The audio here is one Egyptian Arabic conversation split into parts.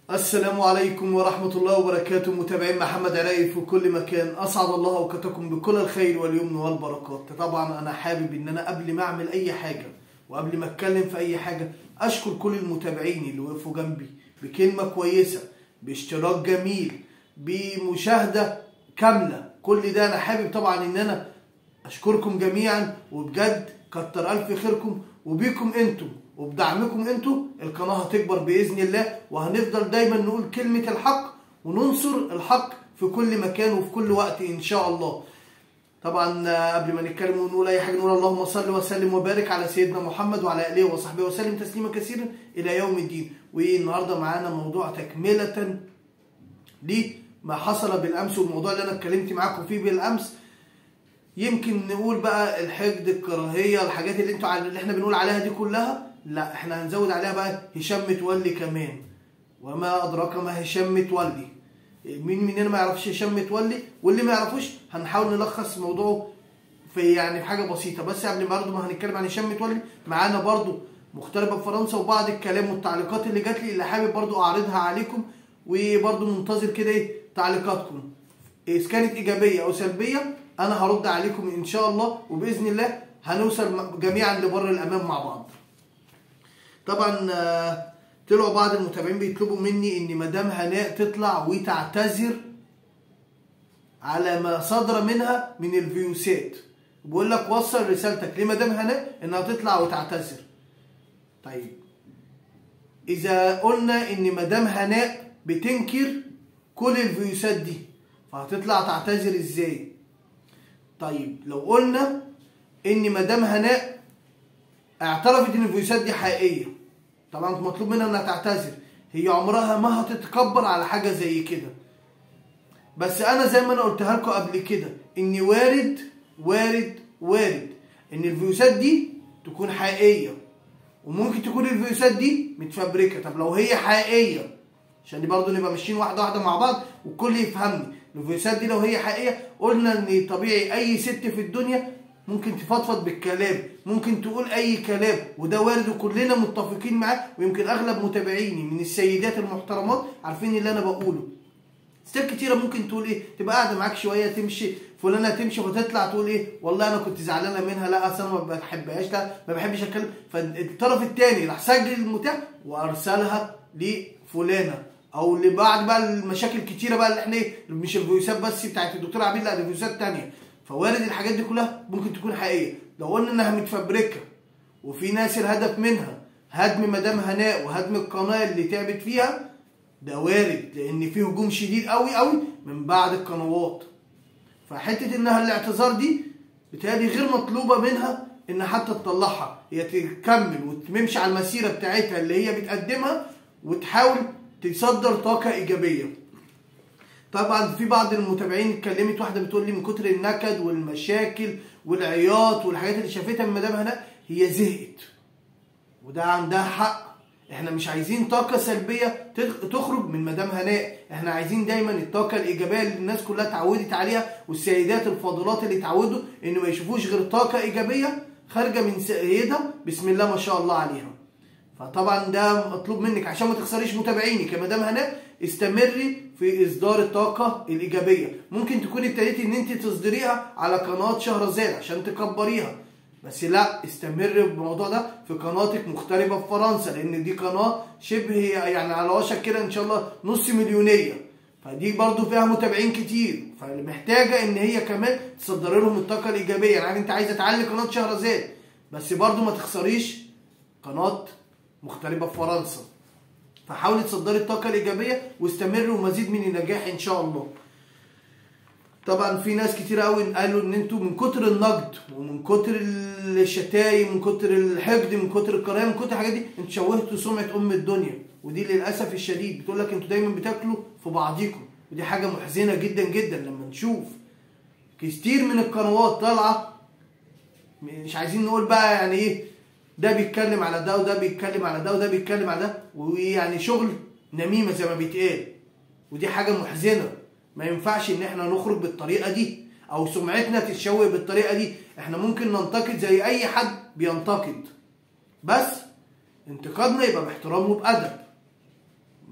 السلام عليكم ورحمة الله وبركاته متابعين محمد عراقي في كل مكان أسعد الله أوقاتكم بكل الخير واليمن والبركات طبعا أنا حابب إن أنا قبل ما أعمل أي حاجة وقبل ما أتكلم في أي حاجة أشكر كل المتابعين اللي وقفوا جنبي بكلمة كويسة باشتراك جميل بمشاهدة كاملة كل ده أنا حابب طبعا إن أنا أشكركم جميعا وبجد كتر ألف خيركم وبيكم أنتم وبدعمكم انتوا القناة هتكبر بإذن الله وهنفضل دايما نقول كلمة الحق وننصر الحق في كل مكان وفي كل وقت إن شاء الله طبعا قبل ما نتكلم ونقول أي حاجة نقول اللهم صل وسلم وبارك على سيدنا محمد وعلى آله وصحبه وسلم تسليما كثيرا إلى يوم الدين والنهاردة معانا موضوع تكملة لما حصل بالأمس والموضوع اللي أنا اتكلمت معاكم فيه بالأمس يمكن نقول بقى الحقد الكراهيه الحاجات اللي انتوا اللي احنا بنقول عليها دي كلها لا احنا هنزود عليها بقى هشام متولي كمان وما ادراك ما هشام متولي مين مننا ما يعرفش هشام متولي واللي ما يعرفوش هنحاول نلخص موضوعه في يعني في حاجه بسيطه بس قبل برضه ما هنتكلم عن هشام متولي معانا برضه مغتربه في فرنسا وبعض الكلام والتعليقات اللي جات لي اللي حابب برضه اعرضها عليكم وبرضه منتظر كده ايه تعليقاتكم اذا كانت ايجابيه او سلبيه انا هرد عليكم ان شاء الله وباذن الله هنوصل جميعا لبر الامام مع بعض طبعا طلعوا بعض المتابعين بيطلبوا مني ان مدام هناء تطلع وتعتذر على ما صدر منها من الفيوسات بقول لك وصل رسالتك لمدام هناء انها تطلع وتعتذر طيب اذا قلنا ان مدام هناء بتنكر كل الفيوسات دي فهتطلع تعتذر ازاي طيب لو قلنا ان مدام هناء اعترفت ان الفيوسات دي حقيقيه طبعا مطلوب منها انها تعتذر هي عمرها ما هتتكبر على حاجه زي كده بس انا زي ما انا قلتها لكم قبل كده ان وارد وارد وارد ان الفيوسات دي تكون حقيقيه وممكن تكون الفيوسات دي متفبركه طب لو هي حقيقيه عشان دي برضه نبقى ماشيين واحده واحده مع بعض والكل يفهمني الفيوسات دي لو هي حقيقيه قلنا ان طبيعي اي ست في الدنيا ممكن تفضفض بالكلام ممكن تقول اي كلام وده وارد وكلنا متفقين معاه ويمكن اغلب متابعيني من السيدات المحترمات عارفين اللي انا بقوله ستات كتيره ممكن تقول ايه تبقى قاعده معاك شويه تمشي فلانه تمشي وتطلع تقول ايه والله انا كنت زعلانه منها لا اصل انا ما بحبهاش لا ما بحبش اتكلم فالطرف الثاني راح سجل المتاح وارسلها لفلانه او لبعض بقى المشاكل كتيره بقى اللي احنا ايه مش الفيوسات بس بتاعت الدكتور عبيد لا دي فيوسات ثانيه فوارد الحاجات دي كلها ممكن تكون حقيقيه لو قلنا انها متفبركه وفي ناس الهدف منها هدم مدام هناء وهدم القناه اللي تعبت فيها ده وارد لان في هجوم شديد قوي قوي من بعض القنوات فحته انها الاعتذار دي بتهيألي غير مطلوبه منها ان حتى تطلعها هي تكمل وتمشي على المسيره بتاعتها اللي هي بتقدمها وتحاول تصدر طاقه ايجابيه طبعا في بعض المتابعين اتكلمت واحده بتقول لي من كتر النكد والمشاكل والعياط والحاجات اللي شافتها من مدام هناء هي زهقت وده عندها حق احنا مش عايزين طاقة سلبية تخرج من مدام هناء احنا عايزين دايما الطاقة الايجابية اللي الناس كلها اتعودت عليها والسيدات الفاضلات اللي اتعودوا انه ما يشوفوش غير طاقة ايجابية خارجة من سيدة بسم الله ما شاء الله عليها فطبعا ده مطلوب منك عشان ما تخسريش متابعيني كمدام هناء استمري في اصدار الطاقه الايجابيه ممكن تكون ابتديتي ان انت تصدريها على قناه شهرزاد عشان تكبريها بس لا استمري بالموضوع ده في قناتك مغتربه في فرنسا لان دي قناه شبه يعني على وشك كده ان شاء الله نص مليونيه فدي برضو فيها متابعين كتير فمحتاجه ان هي كمان تصدر لهم الطاقه الايجابيه يعني انت عايزه تعلي قناه شهرزاد بس برضو ما تخسريش قناه مغتربه في فرنسا فحاولي تصدري الطاقة الإيجابية واستمري ومزيد من النجاح إن شاء الله. طبعا في ناس كتير قوي قالوا إن أنتوا من كتر النقد ومن كتر الشتايم من كتر الحقد من كتر الكراهية من كتر الحاجات دي أنتوا شوهتوا سمعة أم الدنيا ودي للأسف الشديد بتقول لك أنتوا دايما بتاكلوا في بعضيكم ودي حاجة محزنة جدا جدا لما نشوف كتير من القنوات طالعة مش عايزين نقول بقى يعني إيه ده بيتكلم على ده وده بيتكلم على ده وده بيتكلم على ده ويعني شغل نميمه زي ما بيتقال ودي حاجه محزنه ما ينفعش ان احنا نخرج بالطريقه دي او سمعتنا تتشوه بالطريقه دي احنا ممكن ننتقد زي اي حد بينتقد بس انتقادنا يبقى باحترام وبادب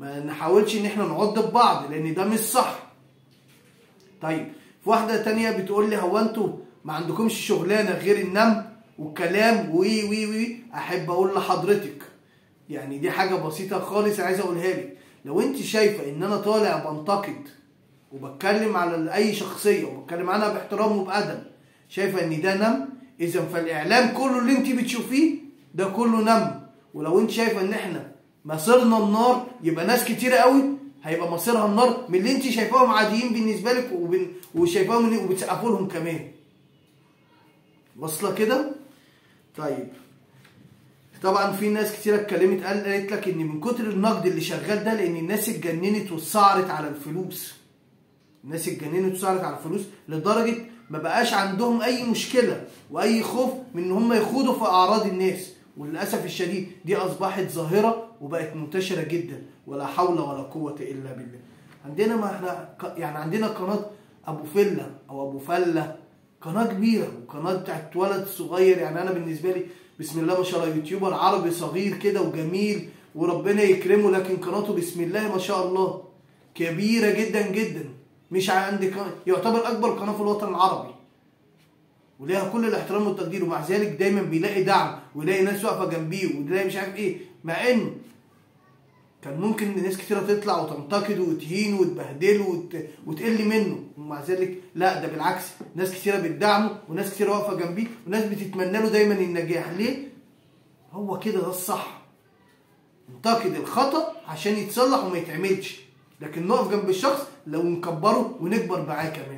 ما نحاولش ان احنا نعض ببعض لان ده مش صح طيب في واحده تانية بتقول لي هو انتوا ما عندكمش شغلانه غير النم والكلام وي وي وي احب اقول لحضرتك يعني دي حاجه بسيطه خالص عايز اقولها لك لو انت شايفه ان انا طالع بنتقد وبتكلم على اي شخصيه وبتكلم عنها باحترام وبادب شايفه ان ده نم اذا فالاعلام كله اللي انت بتشوفيه ده كله نم ولو انت شايفه ان احنا مصيرنا النار يبقى ناس كتيره قوي هيبقى مصيرها النار من اللي انت شايفاهم عاديين بالنسبه لك وبن... وشايفاهم إن- وبتسقفوا لهم كمان واصله كده طيب طبعا في ناس كتير اتكلمت قال- قالت لك ان من كتر النقد اللي شغال ده لان الناس اتجننت واتسعرت على الفلوس الناس اتجننت واتسعرت على الفلوس لدرجه ما بقاش عندهم اي مشكله واي خوف من ان هم يخوضوا في اعراض الناس وللاسف الشديد دي اصبحت ظاهره وبقت منتشره جدا ولا حول ولا قوه الا بالله عندنا ما احنا ك- يعني عندنا قناه ابو فله او ابو فله قناه كبيره وقناه بتاعت ولد صغير يعني انا بالنسبه لي بسم الله ما شاء الله يوتيوبر عربي صغير كده وجميل وربنا يكرمه لكن قناته بسم الله ما شاء الله كبيره جدا جدا مش عندي قناة يعتبر اكبر قناه في الوطن العربي وليها كل الاحترام والتقدير ومع ذلك دايما بيلاقي دعم ويلاقي ناس واقفه جنبيه ويلاقي مش عارف ايه مع انه كان ممكن ناس كتيرة تطلع وتنتقده وتهينه وتبهدله وت... وتقل منه ومع ذلك لا ده بالعكس ناس كتيرة بتدعمه وناس كتيرة واقفة جنبيه وناس بتتمنى له دايما النجاح ليه؟ هو كده ده الصح ننتقد الخطأ عشان يتصلح وما يتعملش لكن نقف جنب الشخص لو نكبره ونكبر معاه كمان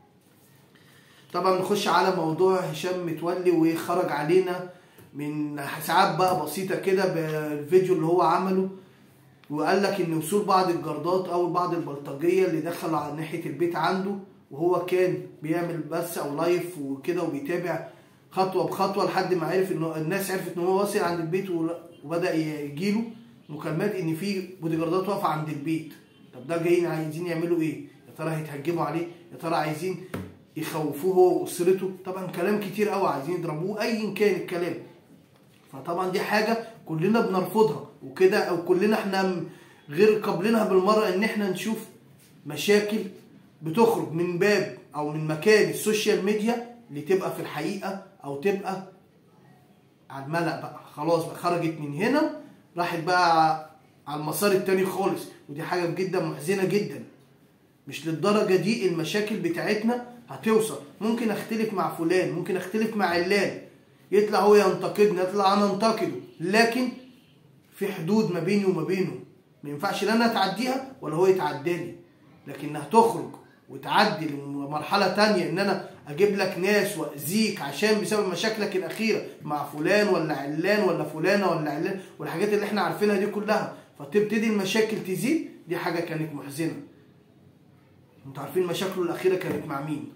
طبعا نخش على موضوع هشام متولي وخرج علينا من ساعات بقى بسيطة كده بالفيديو اللي هو عمله وقال لك ان وصول بعض الجردات او بعض البلطجيه اللي دخلوا على ناحيه البيت عنده وهو كان بيعمل بث او لايف وكده وبيتابع خطوه بخطوه لحد ما عرف ان الناس عرفت ان هو واصل عند البيت وبدا يجيله مكالمات ان في بودي جاردات واقفه عند البيت طب ده جايين عايزين يعملوا ايه؟ يا ترى هيتهجموا عليه؟ يا ترى عايزين يخوفوه هو واسرته؟ طبعا كلام كتير قوي عايزين يضربوه ايا كان الكلام فطبعا دي حاجه كلنا بنرفضها وكده او كلنا احنا غير قابلينها بالمره ان احنا نشوف مشاكل بتخرج من باب او من مكان السوشيال ميديا لتبقى في الحقيقه او تبقى على الملأ بقى خلاص بقى خرجت من هنا راحت بقى على المسار التاني خالص ودي حاجه جدا محزنه جدا مش للدرجه دي المشاكل بتاعتنا هتوصل ممكن اختلف مع فلان ممكن اختلف مع علان يطلع هو ينتقدني يطلع انا انتقده لكن في حدود ما بيني وما بينه ما ينفعش لا انا اتعديها ولا هو يتعداني لكنها تخرج وتعدي لمرحله تانية ان انا اجيب لك ناس واذيك عشان بسبب مشاكلك الاخيره مع فلان ولا علان ولا فلانه ولا علان والحاجات اللي احنا عارفينها دي كلها فتبتدي المشاكل تزيد دي حاجه كانت محزنه انتوا عارفين مشاكله الاخيره كانت مع مين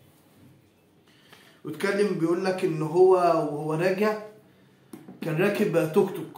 واتكلم بيقول لك ان هو وهو راجع كان راكب توك توك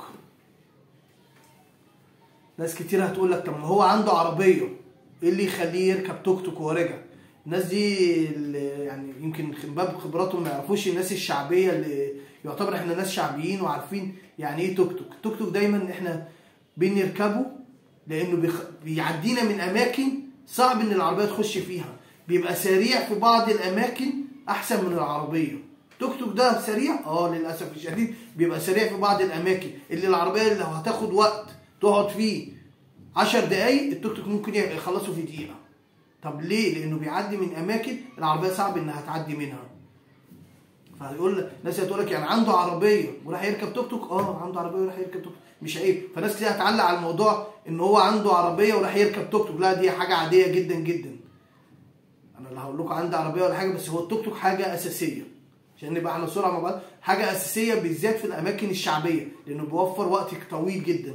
ناس كتير هتقول لك طب ما هو عنده عربيه ايه اللي يخليه يركب توك توك وهو راجع الناس دي اللي يعني يمكن من باب خبراتهم ما يعرفوش الناس الشعبيه اللي يعتبر احنا ناس شعبيين وعارفين يعني ايه توك توك التوك توك دايما احنا بنركبه لانه بيخ... بيعدينا من اماكن صعب ان العربيه تخش فيها بيبقى سريع في بعض الاماكن احسن من العربيه توك توك ده سريع اه للاسف الشديد بيبقى سريع في بعض الاماكن اللي العربيه اللي هتاخد وقت تقعد فيه 10 دقايق التوك توك ممكن يخلصه في دقيقه طب ليه لانه بيعدي من اماكن العربيه صعب انها تعدي منها فهيقول لك ناس هتقول لك يعني عنده عربيه وراح يركب توك توك اه عنده عربيه وراح يركب توك توك مش عيب فناس كتير هتعلق على الموضوع ان هو عنده عربيه وراح يركب توك توك لا دي حاجه عاديه جدا جدا انا اللي هقول لكم عندي عربيه ولا حاجه بس هو التوك توك حاجه اساسيه عشان نبقى احنا صوره مع بعض حاجه اساسيه بالذات في الاماكن الشعبيه لانه بيوفر وقت طويل جدا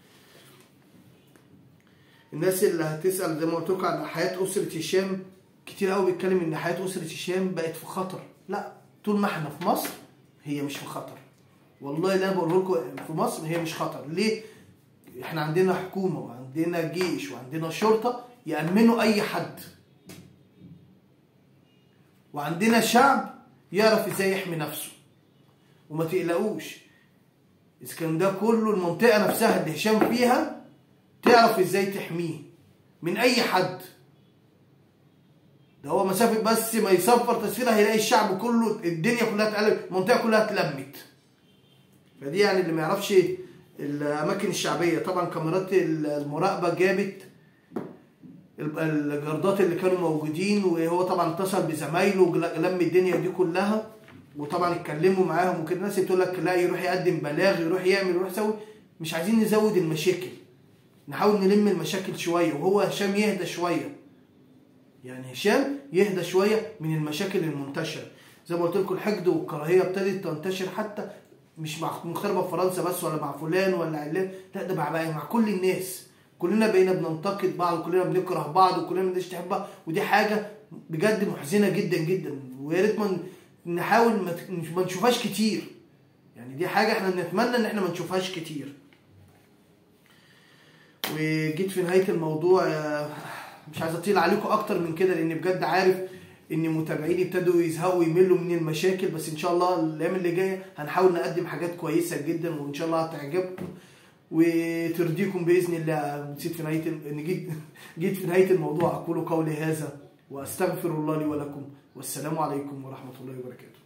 الناس اللي هتسال زي ما قلت لكم عن حياه اسره هشام كتير قوي بيتكلم ان حياه اسره هشام بقت في خطر لا طول ما احنا في مصر هي مش في خطر والله اللي انا بقوله لكم في مصر هي مش خطر ليه احنا عندنا حكومه وعندنا جيش وعندنا شرطه يامنوا اي حد وعندنا شعب يعرف ازاي يحمي نفسه وما تقلقوش اذا كان ده كله المنطقه نفسها اللي هشام فيها تعرف ازاي تحميه من اي حد ده هو مسافة بس ما يصفر تصويره هيلاقي الشعب كله الدنيا كلها اتقلبت المنطقة كلها اتلمت فدي يعني اللي ما يعرفش الاماكن الشعبية طبعا كاميرات المراقبة جابت الجردات اللي كانوا موجودين وهو طبعا اتصل بزمايله لم الدنيا دي كلها وطبعا اتكلموا معاهم وكده الناس بتقول لك لا يروح يقدم بلاغ يروح يعمل يروح يسوي مش عايزين نزود المشاكل نحاول نلم المشاكل شويه وهو هشام يهدى شويه يعني هشام يهدى شويه من المشاكل المنتشره زي ما قلت لكم الحقد والكراهيه ابتدت تنتشر حتى مش مع مغتربه في فرنسا بس ولا مع فلان ولا علان لا ده بقى مع كل الناس كلنا بقينا بننتقد بعض وكلنا بنكره بعض وكلنا ما تحب بعض ودي حاجه بجد محزنه جدا جدا ويا ريت نحاول ما نشوفهاش كتير يعني دي حاجه احنا بنتمنى ان احنا ما نشوفهاش كتير وجيت في نهايه الموضوع مش عايز اطيل عليكم اكتر من كده لان بجد عارف ان متابعيني ابتدوا يزهقوا ويملوا من المشاكل بس ان شاء الله الايام اللي جايه هنحاول نقدم حاجات كويسه جدا وان شاء الله هتعجبكم وترضيكم باذن الله نسيت في نهايه ان جيت جيت في نهايه الموضوع اقول قولي هذا واستغفر الله لي ولكم والسلام عليكم ورحمه الله وبركاته